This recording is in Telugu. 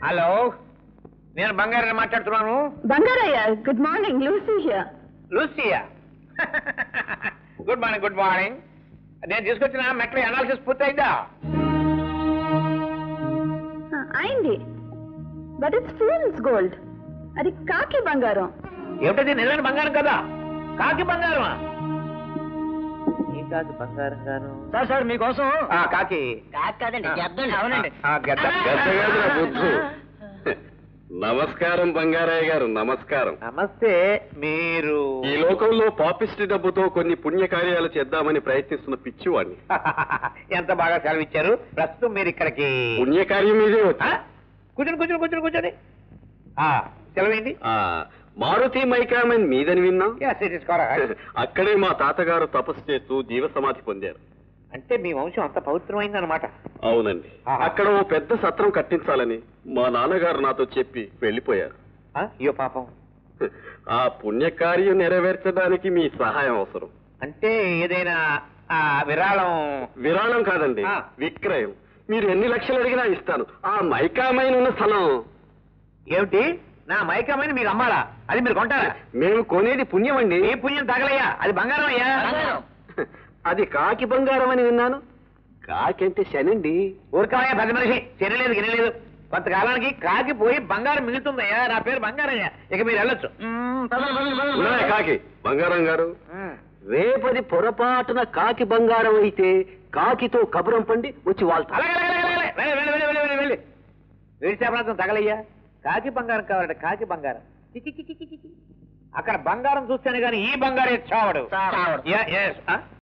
హలో నేను బంగారం మాట్లాడుతున్నాను Bangarayya good morning Lucy here Lucia good morning good morning నేను తీసుకొచ్చిన మెట్ల అనాలిసిస్ పూర్తయిందా అయింది బట్ ఇట్స్ ఫూల్స్ గోల్డ్ అది కాకి బంగారం ఏమిటది నిజమైన బంగారం కదా కాకి బంగారమా ఏ కాకి బంగారం గాను సార్ సార్ మీకోసం ఆ, కాకి కాదండి అవునండి. ఆ, గద్ద గద్దగాదురా బుద్ధు నమస్కారం బంగారయ్య గారు నమస్కారం నమస్తే మీరు ఈ లోకంలో పాపిస్టి డబ్బుతో కొన్ని పుణ్యకార్యాలు చేద్దామని ప్రయత్నిస్తున్న పిచ్చివాణ్ణి ఎంత బాగా సెలవిచ్చారు ప్రస్తుతం మీరు ఇక్కడికి పుణ్యకార్యం మీదే ఆ? వచ్చి కూర్చోండి కూర్చోండి కూర్చోండి కూర్చోండి ఆ, సెలవేంటి ఆ, మారుతి మైకామన్ మీదని విన్నాం Yes, it is correct. అక్కడే మా తాతగారు తపస్సు చేస్తూ జీవ సమాధి పొందారు అంటే మీ వంశం అంత పవిత్రమైందన్నమాట అవునండి ఆహా. అక్కడ ఓ పెద్ద సత్రం కట్టించాలని మా నాన్నగారు నాతో చెప్పి వెళ్ళిపోయారు ఆ, అయ్యో పాపం ఆ పుణ్యకార్యం నెరవేర్చడానికి మీ సహాయం అవసరం అంటే ఏదైనా ఆ, విరాళం విరాళం కాదండి ఆ. విక్రయం మీరు ఎన్ని లక్షలు అడిగినా ఇస్తాను ఆ మైకామైన ఉన్న స్థలం ఏమిటి నా మైకమని మీరు అమ్మాలా అది మీరు కొంటారా మేము కొనేది పుణ్యం అండి ఏ పుణ్యం తగలయ్యా అది బంగారం అయ్యా అది కాకి బంగారం అని విన్నాను కాకి అంటే శనండి ఊరుకోవయ్యా పెద్ద మనిషి తినలేదు గినలేదు కొంతకాలానికి కాకి పోయి బంగారం మిగులుతుందయ్యా నా పేరు బంగారయ్యా ఇక మీరు వెళ్ళొచ్చు ఉన్నాయా కాకి బంగారం గారు మ్మ్. రేపది పొరపాటున కాకి బంగారం అయితే కాకితో కబురం పండి వచ్చి వాళ్తా అలాగే అలాగే అలాగే అలాగే. వెళ్ళి వెళ్ళి వెళ్ళి వెళ్ళి వెళ్ళి వెళ్ళి వేడి చేపలతో తగలయ్యా కాకి బంగారం కావాలంటే కాకి బంగారం చి, చి, చి, చి, చి, చి. అక్కడ బంగారం చూస్తేనే కానీ ఈ బంగారం చావడు చావడు. Yeah, yes. ఆ?